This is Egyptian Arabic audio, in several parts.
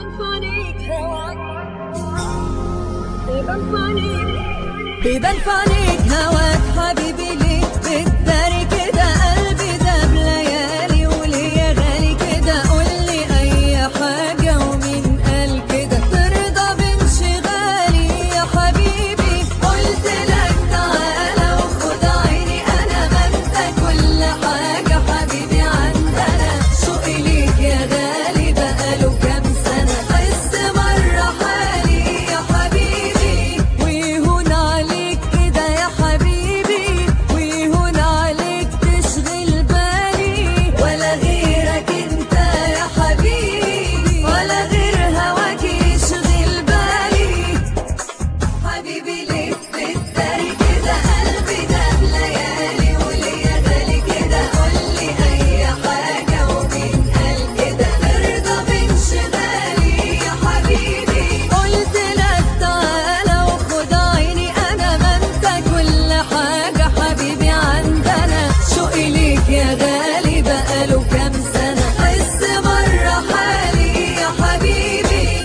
فانيك هواك بيبان فانيك بيبان في عينيك هواك حبيبي ليه بتداري كده قلبي ده بليالي وليا غالي كده قولي اي حاجة ومين قال كده ترضى بانشغالي يا حبيبي قلت لك تعالى وخد عيني انا ما انت كل حاجة حبيبي عندنا شوقي ليك يا غالي بقاله كام سنة حس مرة حالي يا حبيبي ويهون عليك كده يا حبيبي ويهون عليك تشغل بالي ولا غيرك انت يا حبيبي ولا غير هواك يشغل بالي حبيبي ليه بتداري كده قلبي ده بليالي وليا غالي كده قولي اي حاجة ومين قال كده ارضى بانشغالي يا حبيبي قلت لك تعالى وخد عيني انا ما انت كل حاجة حبيبي عندنا شوقي ليك يا غالي بقاله كام سنة حس مرة حالي يا حبيبي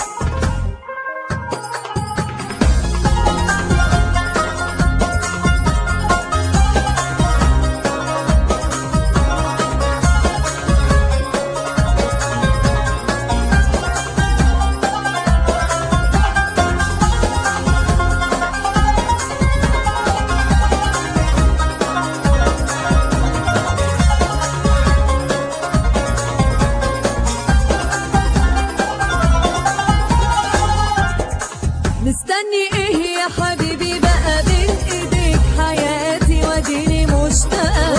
مستني ايه يا حبيبي بقى بين ايديك حياتي واديني مشتاقة